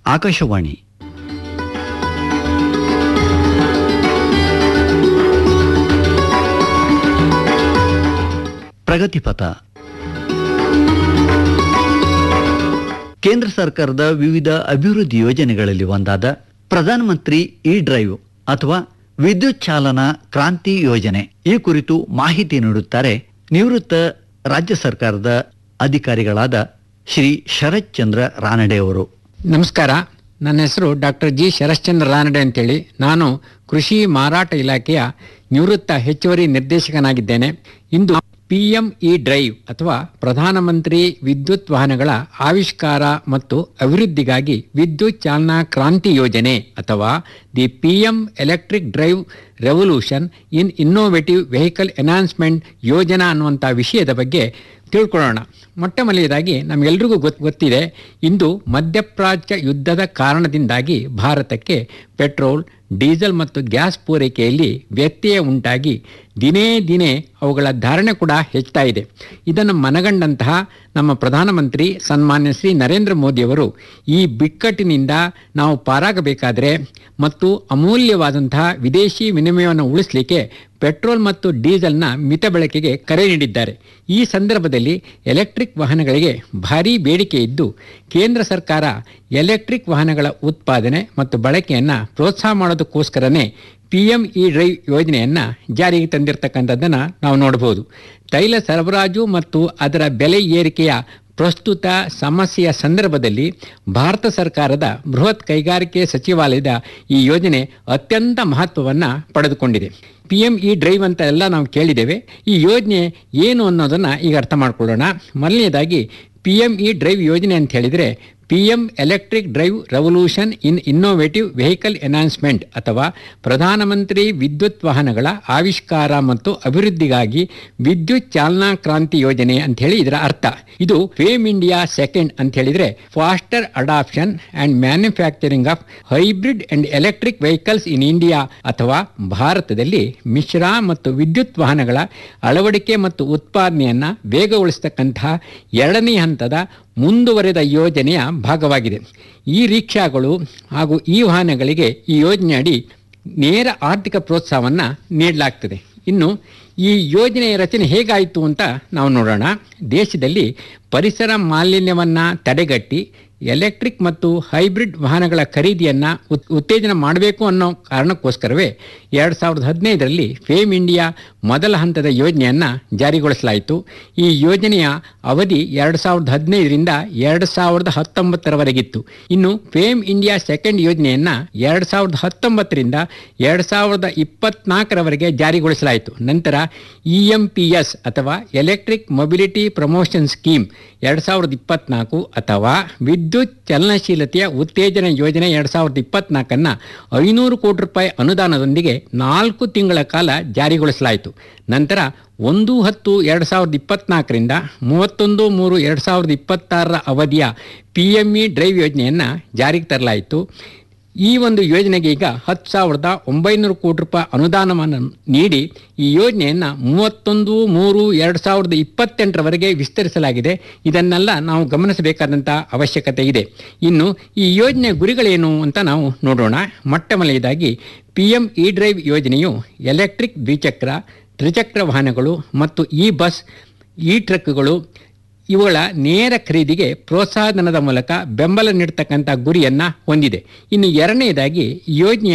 ಆಕಾಶವಾಣಿ ಪ್ರಗತಿಪಥ ಕೇಂದ್ರ ಸರ್ಕಾರದ ವಿವಿಧ ಅಭಿವೃದ್ಧಿ ಯೋಜನೆಗಳಲ್ಲಿ ಒಂದಾದ ಪ್ರಧಾನಮಂತ್ರಿ ಇ ಡ್ರೈವ್ ಅಥವಾ ವಿದ್ಯುತ್ ಚಾಲನಾ ಕ್ರಾಂತಿ ಯೋಜನೆ ಈ ಕುರಿತು ಮಾಹಿತಿ ನೀಡುತ್ತಾರೆ ನಿವೃತ್ತ ರಾಜ್ಯ ಸರ್ಕಾರದ ಅಧಿಕಾರಿಗಳಾದ ಶ್ರೀ ಶರತ್ ಚಂದ್ರ ರಾನಡೆ ಅವರು ನಮಸ್ಕಾರ ನನ್ನ ಹೆಸರು ಡಾಕ್ಟರ್ ಜಿ ಶರಶ್ಚಂದ್ರ ರಾನಡೆ ಅಂತೇಳಿ ನಾನು ಕೃಷಿ ಮಾರಾಟ ಇಲಾಖೆಯ ನಿವೃತ್ತ ಹೆಚ್ಚುವರಿ ನಿರ್ದೇಶಕನಾಗಿದ್ದೇನೆ ಇಂದು ಪಿ ಎಂ ಇ ಡ್ರೈವ್ ಅಥವಾ ಪ್ರಧಾನಮಂತ್ರಿ ವಿದ್ಯುತ್ ವಾಹನಗಳ ಆವಿಷ್ಕಾರ ಮತ್ತು ಅಭಿವೃದ್ಧಿಗಾಗಿ ವಿದ್ಯುತ್ ಚಾಲನಾ ಕ್ರಾಂತಿ ಯೋಜನೆ ಅಥವಾ the P M electric drive revolution in innovative vehicle enhancement ಯೋಜನಾ ಅನ್ನುವಂಥ ವಿಷಯದ ಬಗ್ಗೆ ತಿಳ್ಕೊಳ್ಳೋಣ ಮೊಟ್ಟ ಮೊದಲನೇದಾಗಿ ನಮಗೆಲ್ರಿಗೂ ಗೊತ್ ಗೊತ್ತಿದೆ ಇಂದು ಮಧ್ಯಪ್ರಾಚ್ಯ ಯುದ್ಧದ ಕಾರಣದಿಂದಾಗಿ ಭಾರತಕ್ಕೆ ಪೆಟ್ರೋಲ್ ಡೀಸೆಲ್ ಮತ್ತು ಗ್ಯಾಸ್ ಪೂರೈಕೆಯಲ್ಲಿ ವ್ಯತ್ಯಯ ಉಂಟಾಗಿ ದಿನೇ ದಿನೇ ಅವುಗಳ ಧಾರಣೆ ಕೂಡ ಹೆಚ್ಚುತ್ತಾ ಇದೆ ಇದನ್ನು ಮನಗಂಡಂತಹ ನಮ್ಮ ಪ್ರಧಾನಮಂತ್ರಿ ಸನ್ಮಾನ್ಯ ಶ್ರೀ ನರೇಂದ್ರ ಮೋದಿಯವರು ಈ ಬಿಕ್ಕಟ್ಟಿನಿಂದ ನಾವು ಪಾರಾಗಬೇಕಾದರೆ ಮತ್ತು ಅಮೂಲ್ಯವಾದಂತಹ ವಿದೇಶಿ ವಿನಿಮಯವನ್ನು ಉಳಿಸಲಿಕ್ಕೆ ಪೆಟ್ರೋಲ್ ಮತ್ತು ಡೀಸೆಲ್ನ ಮಿತ ಬಳಕೆಗೆ ಕರೆ ನೀಡಿದ್ದಾರೆ ಈ ಸಂದರ್ಭದಲ್ಲಿ ಎಲೆಕ್ಟ್ರಿಕ್ ವಾಹನಗಳಿಗೆ ಭಾರೀ ಬೇಡಿಕೆ ಇದ್ದು ಕೇಂದ್ರ ಸರ್ಕಾರ ಎಲೆಕ್ಟ್ರಿಕ್ ವಾಹನಗಳ ಉತ್ಪಾದನೆ ಮತ್ತು ಬಳಕೆಯನ್ನು ಪ್ರೋತ್ಸಾಹ ಮಾಡೋದಕ್ಕೋಸ್ಕರನೇ ಪಿ ಎಂ ಇ ಡ್ರೈವ್ ಯೋಜನೆಯನ್ನು ಜಾರಿಗೆ ತಂದಿರತಕ್ಕಂಥದ್ದನ್ನು ನಾವು ನೋಡಬಹುದು ತೈಲ ಸರಬರಾಜು ಮತ್ತು ಅದರ ಬೆಲೆ ಏರಿಕೆಯ ಪ್ರಸ್ತುತ ಸಮಸ್ಯೆಯ ಸಂದರ್ಭದಲ್ಲಿ ಭಾರತ ಸರ್ಕಾರದ ಬೃಹತ್ ಕೈಗಾರಿಕೆ ಸಚಿವಾಲಯದ ಈ ಯೋಜನೆ ಅತ್ಯಂತ ಮಹತ್ವವನ್ನು ಪಡೆದುಕೊಂಡಿದೆ ಪಿ ಎಂ ಇ ಡ್ರೈವ್ ಅಂತ ಎಲ್ಲ ನಾವು ಕೇಳಿದ್ದೇವೆ ಈ ಯೋಜನೆ ಏನು ಅನ್ನೋದನ್ನು ಈಗ ಅರ್ಥ ಮಾಡ್ಕೊಳ್ಳೋಣ ಮೊದಲನೇದಾಗಿ ಪಿ ಎಂ ಇ ಡ್ರೈವ್ ಯೋಜನೆ ಅಂತ ಹೇಳಿದರೆ P M electric drive revolution in innovative vehicle enhancement ಅಥವಾ ಪ್ರಧಾನಮಂತ್ರಿ ವಿದ್ಯುತ್ ವಾಹನಗಳ ಆವಿಷ್ಕಾರ ಮತ್ತು ಅಭಿವೃದ್ಧಿಗಾಗಿ ವಿದ್ಯುತ್ ಚಾಲನಾ ಕ್ರಾಂತಿ ಯೋಜನೆ ಅಂತ ಹೇಳಿ ಇದರ ಅರ್ಥ ಇದು ಫೇಮ್ ಇಂಡಿಯಾ ಸೆಕೆಂಡ್ ಅಂತ ಹೇಳಿದ್ರೆ faster adoption and manufacturing of hybrid and electric vehicles in India ಅಥವಾ ಭಾರತದಲ್ಲಿ ಮಿಶ್ರ ಮತ್ತು ವಿದ್ಯುತ್ ವಾಹನಗಳ ಅಳವಡಿಕೆ ಮತ್ತು ಉತ್ಪಾದನೆಯನ್ನ ವೇಗಗೊಳಿಸತಕ್ಕಂತಹ ಎರಡನೇ ಹಂತದ ಮುಂದುವರೆದ ಯೋಜನೆಯ ಭಾಗವಾಗಿದೆ ಈ ರಿಕ್ಷಾಗಳು ಹಾಗೂ ಈ ವಾಹನಗಳಿಗೆ ಈ ಯೋಜನೆಯಡಿ ನೇರ ಆರ್ಥಿಕ ಪ್ರೋತ್ಸಾಹವನ್ನು ನೀಡಲಾಗ್ತದೆ ಇನ್ನು ಈ ಯೋಜನೆಯ ರಚನೆ ಹೇಗಾಯಿತು ಅಂತ ನಾವು ನೋಡೋಣ ದೇಶದಲ್ಲಿ ಪರಿಸರ ಮಾಲಿನ್ಯವನ್ನು ತಡೆಗಟ್ಟಿ ಎಲೆಕ್ಟ್ರಿಕ್ ಮತ್ತು ಹೈಬ್ರಿಡ್ ವಾಹನಗಳ ಖರೀದಿಯನ್ನು ಉತ್ ಉತ್ತೇಜನ ಮಾಡಬೇಕು ಅನ್ನೋ ಕಾರಣಕ್ಕೋಸ್ಕರವೇ ಎರಡು ಸಾವಿರದ ಹದಿನೈದರಲ್ಲಿ ಫೇಮ್ ಇಂಡಿಯಾ ಮೊದಲ ಹಂತದ ಯೋಜನೆಯನ್ನು ಜಾರಿಗೊಳಿಸಲಾಯಿತು ಈ ಯೋಜನೆಯ ಅವಧಿ ಎರಡು ಸಾವಿರದ ಹದಿನೈದರಿಂದ ಎರಡು ಸಾವಿರದ ಹತ್ತೊಂಬತ್ತರವರೆಗಿತ್ತು ಇನ್ನು ಫೇಮ್ ಇಂಡಿಯಾ ಸೆಕೆಂಡ್ ಯೋಜನೆಯನ್ನು ಎರಡು ಸಾವಿರದ ಹತ್ತೊಂಬತ್ತರಿಂದ ಎರಡು ಸಾವಿರದ ಇಪ್ಪತ್ನಾಲ್ಕರವರೆಗೆ ಜಾರಿಗೊಳಿಸಲಾಯಿತು ನಂತರ ಇ ಎಂ ಪಿ ಎಸ್ ಅಥವಾ ಎಲೆಕ್ಟ್ರಿಕ್ ಮೊಬಿಲಿಟಿ ಪ್ರಮೋಷನ್ ಸ್ಕೀಮ್ ಎರಡು ಸಾವಿರದ ಇಪ್ಪತ್ನಾಲ್ಕು ಅಥವಾ ವಿದ್ಯುತ್ ಚಲನಶೀಲತೆಯ ಉತ್ತೇಜನ ಯೋಜನೆ ಎರಡು ಸಾವಿರದ ಇಪ್ಪತ್ನಾಲ್ಕನ್ನು ಐನೂರು ಕೋಟಿ ರೂಪಾಯಿ ಅನುದಾನದೊಂದಿಗೆ ನಾಲ್ಕು ತಿಂಗಳ ಕಾಲ ಜಾರಿಗೊಳಿಸಲಾಯಿತು ನಂತರ ಒಂದು ಹತ್ತು ಎರಡು ಸಾವಿರದ ಇಪ್ಪತ್ನಾಲ್ಕರಿಂದ ಮೂವತ್ತೊಂದು ಮೂರು ಎರಡು ಸಾವಿರದ ಇಪ್ಪತ್ತಾರರ ಅವಧಿಯ ಪಿ ಎಮ್ ಇ ಡ್ರೈವ್ ಯೋಜನೆಯನ್ನು ಜಾರಿಗೆ ತರಲಾಯಿತು ಈ ಒಂದು ಯೋಜನೆಗೆ ಈಗ ಹತ್ತು ಸಾವಿರದ ಒಂಬೈನೂರು ಕೋಟಿ ರೂಪಾಯಿ ಅನುದಾನವನ್ನು ನೀಡಿ ಈ ಯೋಜನೆಯನ್ನು ಮೂವತ್ತೊಂದು ಮೂರು ಎರಡು ಸಾವಿರದ ಇಪ್ಪತ್ತೆಂಟರವರೆಗೆ ವಿಸ್ತರಿಸಲಾಗಿದೆ ಇದನ್ನೆಲ್ಲ ನಾವು ಗಮನಿಸಬೇಕಾದಂಥ ಅವಶ್ಯಕತೆ ಇದೆ ಇನ್ನು ಈ ಯೋಜನೆಯ ಗುರಿಗಳೇನು ಅಂತ ನಾವು ನೋಡೋಣ ಮೊಟ್ಟ ಮೊದಲನೇದಾಗಿ ಪಿ ಎಂ ಇ ಡ್ರೈವ್ ಯೋಜನೆಯು ಎಲೆಕ್ಟ್ರಿಕ್ ದ್ವಿಚಕ್ರ ತ್ರಿಚಕ್ರ ವಾಹನಗಳು ಮತ್ತು ಇ ಬಸ್ ಇ ಟ್ರಕ್ಗಳು ಇವುಗಳ ನೇರ ಖರೀದಿಗೆ ಪ್ರೋತ್ಸಾಹಧನದ ಮೂಲಕ ಬೆಂಬಲ ನೀಡತಕ್ಕಂಥ ಗುರಿಯನ್ನು ಹೊಂದಿದೆ ಇನ್ನು ಎರಡನೇದಾಗಿ ಯೋಜನೆಯ